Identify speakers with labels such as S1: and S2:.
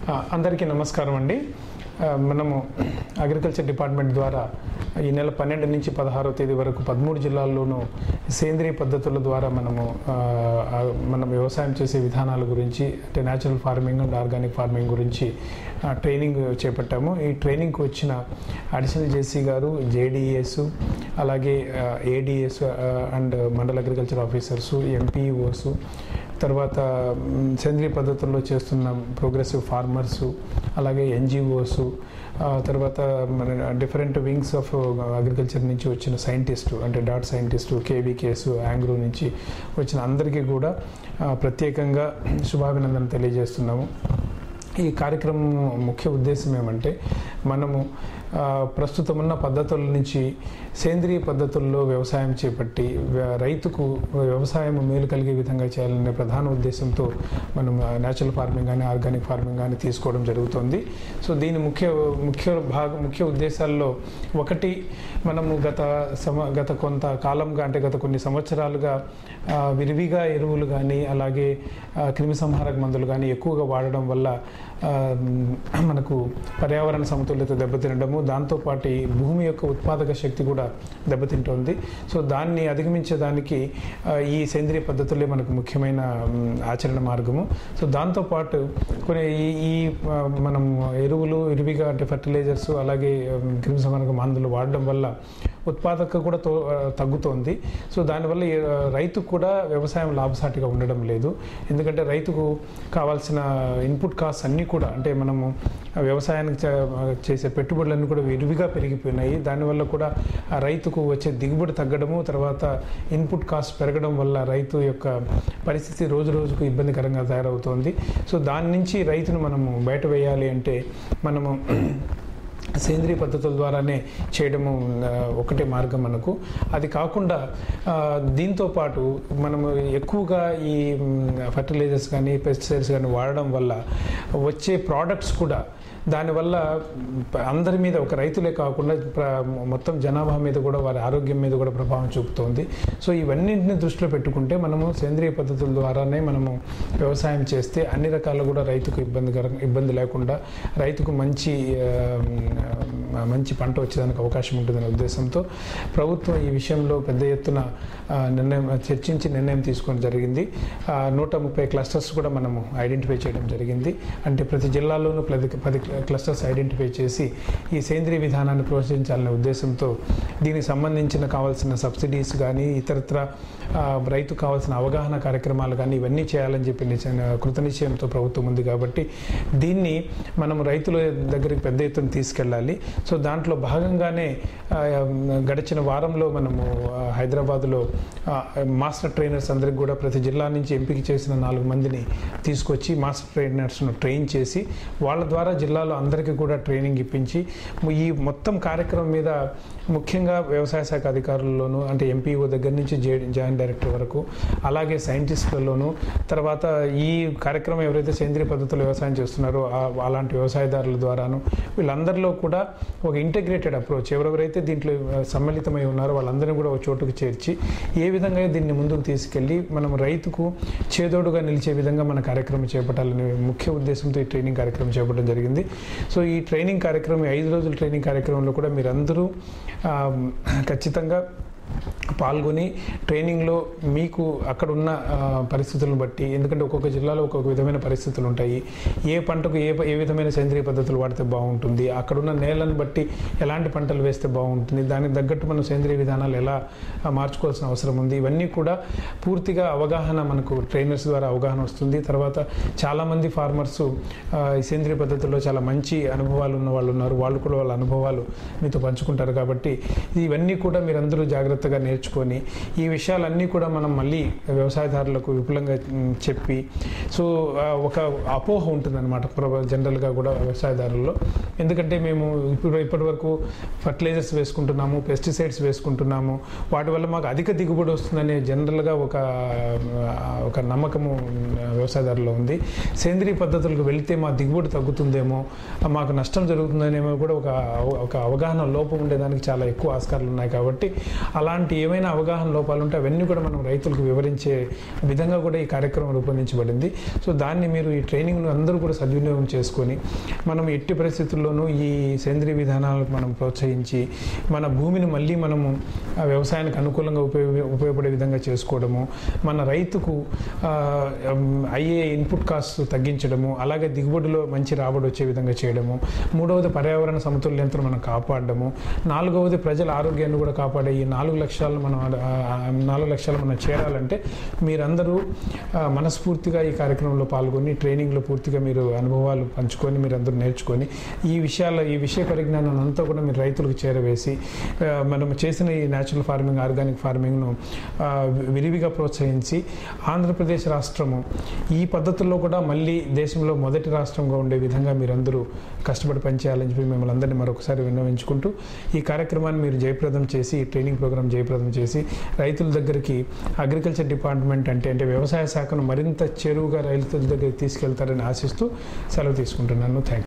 S1: ఆ, అందరికీ నమస్కారం అండి ఆ, మనము అగ్రికల్చర్ డిపార్ట్మెంట్ ద్వారా ఈ నెల పన్నెండు నుంచి పదహారవ తేదీ వరకు పదమూడు జిల్లాల్లోనూ సేంద్రియ పద్ధతుల ద్వారా మనము ఆ, ఆ, మనం వ్యవసాయం చేసే విధానాల గురించి అంటే natural farming and organic farming గురించి ఆ, ట్రైనింగ్ చేపట్టాము ఈ ట్రైనింగ్కి వచ్చిన అడిషనల్ జేసీ గారు జేడిఎస్ అలాగే ఏడిఎస్ అండ్ మండల అగ్రికల్చర్ ఆఫీసర్స్ ఎంపీఓస్ తర్వాత మ్, సేంద్రియ పద్ధతుల్లో చేస్తున్న ప్రోగ్రెసివ్ ఫార్మర్స్ అలాగే ఎన్జిఓస్ తర్వాత మన డిఫరెంట్ వింగ్స్ ఆఫ్ అగ్రికల్చర్ నుంచి వచ్చిన సైంటిస్టు అంటే డాట్ సైంటిస్టు కేవీకేసు యాంగ్రో నుంచి వచ్చిన అందరికీ కూడా ఆ, ప్రత్యేకంగా శుభాభినందన తెలియజేస్తున్నాము ఈ కార్యక్రమం ముఖ్య ఉద్దేశం ఏమంటే మనము ఆ, ప్రస్తుతం ఉన్న పద్ధతుల నుంచి సేంద్రియ పద్ధతుల్లో వ్యవసాయం చేపట్టి వ్య- రైతుకు వ్యవసాయం మేలు కలిగే విధంగా చేయాలనే ప్రధాన ఉద్దేశంతో మనం న్యాచురల్ ఫార్మింగ్ కానీ ఆర్గానిక్ ఫార్మింగ్ కానీ తీసుకోవడం జరుగుతుంది సో దీని ముఖ్య ముఖ్య భాగ ముఖ్య ఉద్దేశాల్లో ఒకటి మనము గత సమ గత కొంత కాలంగా అంటే గత కొన్ని సంవత్సరాలుగా ఆ, విరివిగా ఎరువులు కానీ అలాగే ఆ, క్రిమి సంహారక మందులు కానీ ఎక్కువగా వాడడం వల్ల ఆ, మనకు పర్యావరణ సమతుల్యత దెబ్బతినడము దాంతోపాటు ఈ భూమి యొక్క ఉత్పాదక శక్తి కూడా దెబ్బతింటోంది సో దాన్ని అధిగమించేదానికి ఆ, ఈ సేంద్రియ పద్ధతులే మనకు ముఖ్యమైన మ్, ఆచరణ మార్గము సో దాంతోపాటు కొన్ని ఈ ఈ ఆ, మనం ఎరువులు ఇరివిగా అంటే ఫర్టిలైజర్స్ అలాగే మ్, క్రిమి సంహారక మందులు వాడడం వల్ల ఉత్పాదక కూడా తో ఆ, తగ్గుతోంది సో దానివల్ల ఈ, ఆ, రైతుకు కూడా వ్యవసాయం లాభసాటిగా ఉండడం లేదు ఎందుకంటే రైతుకు కావాల్సిన ఇన్పుట్ కాస్ట్ అన్నీ కూడా అంటే మనము ఆ వ్యవసాయానికి చే- చేసే పెట్టుబడులన్నీ కూడా విరివిగా పెరిగిపోయినాయి దానివల్ల కూడా ఆ రైతుకు వచ్చే దిగుబడి తగ్గడము తర్వాత ఇన్పుట్ కాస్ట్ పెరగడం వల్ల రైతు యొక్క పరిస్థితి రోజు రోజుకు ఇబ్బందికరంగా తయారవుతోంది సో దాని నుంచి రైతును మనము బయట వేయాలి అంటే మనము సేంద్రియ పద్ధతుల ద్వారానే చేయడము ఆ, ఒకటే మార్గం మనకు అది కాకుండా ఆ, దీంతో పాటు మనము ఎక్కువగా ఈ ఫర్టిలైజర్స్ కానీ పెస్టిసైడ్స్ కానీ వాడడం వల్ల వచ్చే ప్రోడక్ట్స్ కూడా దానివల్ల అందరి మీద ఒక రైతులే కాకుండా ప్ర- మొత్తం జనాభా మీద కూడా వారి ఆరోగ్యం మీద కూడా ప్రభావం చూపుతోంది సో ఇవన్నింటిని దృష్టిలో పెట్టుకుంటే మనము సేంద్రియ పద్ధతుల ద్వారానే మనము వ్యవసాయం చేస్తే అన్ని రకాల కూడా రైతుకు ఇబ్బందికర ఇబ్బంది లేకుండా రైతుకు మంచి ఆ, మంచి పంట వచ్చేదానికి అవకాశం ఉంటుందనే ఉద్దేశంతో ప్రభుత్వం ఈ విషయంలో పెద్ద ఎత్తున ఆ, నిర్ణయం చర్చించి నిర్ణయం తీసుకోవడం జరిగింది ఆ, నూట ముప్పై క్లస్టర్స్ కూడా మనము ఐడెంటిఫై చేయడం జరిగింది అంటే ప్రతి జిల్లాలోనూ పది పది క్లస్టర్స్ ఐడెంటిఫై చేసి ఈ సేంద్రియ విధానాన్ని ప్రోత్సహించాలనే ఉద్దేశంతో దీనికి సంబంధించిన కావాల్సిన సబ్సిడీస్ కానీ ఇతరత్ర ఆ, రైతుకు కావాల్సిన అవగాహన కార్యక్రమాలు కానీ ఇవన్నీ చేయాలని చెప్పి నిశ్చయ కృతనిశ్చయంతో ప్రభుత్వం ఉంది కాబట్టి దీన్ని మనం రైతుల దగ్గరికి పెద్ద ఎత్తున తీసుకెళ్ళాలి సో దాంట్లో భాగంగానే ఆ, గడిచిన వారంలో మనము ఆ, హైదరాబాద్లో ఆ, మాస్టర్ ట్రైనర్స్ అందరికి కూడా ప్రతి జిల్లా నుంచి ఎంపిక చేసిన నాలుగు మందిని తీసుకొచ్చి మాస్టర్ ట్రైనర్స్ను ట్రైన్ చేసి వాళ్ళ ద్వారా జిల్లాలో అందరికీ కూడా ట్రైనింగ్ ఇప్పించి ఈ మొత్తం కార్యక్రమం మీద ముఖ్యంగా వ్యవసాయ శాఖ అధికారుల్లోనూ అంటే ఎంపీఓ దగ్గర నుంచి జే జాయింట్ డైరెక్టర్ వరకు అలాగే సైంటిస్టులలోనూ తర్వాత ఈ కార్యక్రమం ఎవరైతే సేంద్రియ పద్ధతిలో వ్యవసాయం చేస్తున్నారో ఆ- అలాంటి వ్యవసాయదారుల ద్వారాను వీళ్ళందరిలో కూడా ఒక ఇంటిగ్రేటెడ్ అప్రోచ్ ఎవరెవరైతే దీంట్లో ఆ, సమ్మిళితమై ఉన్నారో వాళ్ళందరినీ కూడా ఒక చోటుకు చేర్చి ఏ విధంగా దీన్ని ముందుకు తీసుకెళ్ళి మనం రైతుకు చేదోడుగా నిలిచే విధంగా మన కార్యక్రమం చేపట్టాలనే ముఖ్య ఉద్దేశంతో ఈ ట్రైనింగ్ కార్యక్రమం చేపట్టడం జరిగింది సో ఈ ట్రైనింగ్ కార్యక్రమం ఈ ఐదు రోజుల ట్రైనింగ్ కార్యక్రమంలో కూడా మీరందరూ ఆ, ఖచ్చితంగా పాల్గొని ట్రైనింగ్లో మీకు అక్కడ ఉన్న ఆ, పరిస్థితులను బట్టి ఎందుకంటే ఒక్కొక్క జిల్లాలో ఒక్కొక్క విధమైన పరిస్థితులు ఉంటాయి ఏ పంటకు ఏ ఏ విధమైన సేంద్రియ పద్ధతులు వాడితే బాగుంటుంది అక్కడున్న నేలను బట్టి ఎలాంటి పంటలు వేస్తే బాగుంటుంది దానికి తగ్గట్టు మనం సేంద్రియ విధానాలు ఎలా ఆ, మార్చుకోవాల్సిన అవసరం ఉంది ఇవన్నీ కూడా పూర్తిగా అవగాహన మనకు ట్రైనర్స్ ద్వారా అవగాహన వస్తుంది తర్వాత చాలామంది ఫార్మర్స్ ఈ సేంద్రియ పద్ధతుల్లో చాలా మంచి అనుభవాలు ఉన్న వాళ్ళు ఉన్నారు వాళ్ళు కూడా వాళ్ళ అనుభవాలు మీతో పంచుకుంటారు కాబట్టి ఇవన్నీ కూడా మీరందరూ జాగ్రత్తగా నేర్చుకొని ఈ విషయాలన్నీ కూడా మనం మళ్ళీ వ్యవసాయదారులకు విపులంగా మ్, చెప్పి సో ఆ, ఒక అపోహ ఉంటుందన్నమాట ప్ర- జనరల్గా కూడా వ్యవసాయదారుల్లో ఎందుకంటే మేము ఇప్పుడు ఇప్పటి వరకు ఫర్టిలైజర్స్ వేసుకుంటున్నాము పెస్టిసైడ్స్ వేసుకుంటున్నాము వాటి వల్ల మాకు అధిక దిగుబడి వస్తుందనే జనరల్గా ఒక ఆ, ఒక నమ్మకము వ్యవసాయదారులో ఉంది సేంద్రియ పద్ధతులకు వెళితే మా దిగుబడి తగ్గుతుందేమో ఆ, మాకు నష్టం జరుగుతుందనేమో కూడా ఒక ఒక అవగాహన లోపం ఉండేదానికి చాలా ఎక్కువ ఆస్కారాలు ఉన్నాయి కాబట్టి అలాంటి ఏమైనా ఏమైనా అవగాహన లోపాలు ఉంటే అవన్నీ కూడా మనం రైతులకు వివరించే విధంగా కూడా ఈ కార్యక్రమం రూపొందించబడింది సో దాన్ని మీరు ఈ ట్రైనింగ్ను అందరూ కూడా సద్వినియోగం చేసుకొని మనం ఎట్టి పరిస్థితుల్లోనూ ఈ సేంద్రియ విధానాలకు మనం ప్రోత్సహించి మన భూమిని మళ్ళీ మనము ఆ, వ్యవసాయానికి అనుకూలంగా ఉపయోగ ఉపయోగపడే విధంగా చేసుకోవడము మన రైతుకు ఆ, ఉమ్, అయ్యే ఇన్పుట్ కాస్ట్ తగ్గించడము అలాగే దిగుబడిలో మంచి రాబడి వచ్చే విధంగా చేయడము మూడవది పర్యావరణ సమతుల్యతను మనం కాపాడడము నాలుగవది ప్రజల ఆరోగ్యాన్ని కూడా కాపాడే ఈ నాలుగు లక్ష్యాలను మనం ఆ, ఆ, నాలుగు లక్ష్యాలు మనం చేరాలంటే మీరందరూ ఆ, మనస్ఫూర్తిగా ఈ కార్యక్రమంలో పాల్గొని ట్రైనింగ్లో పూర్తిగా మీరు అనుభవాలు పంచుకొని మీరు అందరూ నేర్చుకొని ఈ విషయాల ఈ విషయ పరిజ్ఞానాన్ని అంతా కూడా మీరు రైతులకు చేరవేసి ఆ, మనం చేసిన ఈ న్యాచురల్ ఫార్మింగ్ ఆర్గానిక్ ఫార్మింగ్ను ఆ, విరివిగా ప్రోత్సహించి ఆంధ్రప్రదేశ్ రాష్ట్రము ఈ పద్ధతుల్లో కూడా మళ్ళీ దేశంలో మొదటి రాష్ట్రంగా ఉండే విధంగా మీరందరూ కష్టపడి పనిచేయాలని చెప్పి మిమ్మల్ని అందరినీ మరొకసారి విన్నవించుకుంటూ ఈ కార్యక్రమాన్ని మీరు జయప్రదం చేసి ఈ ట్రైనింగ్ ప్రోగ్రామ్ జయప్రదం చేసి రైతుల దగ్గరికి అగ్రికల్చర్ డిపార్ట్మెంట్ అంటే అంటే వ్యవసాయ శాఖను మరింత చేరువుగా రైతుల దగ్గరికి తీసుకెళ్తారని ఆశిస్తూ సెలవు తీసుకుంటున్నాను థ్యాంక్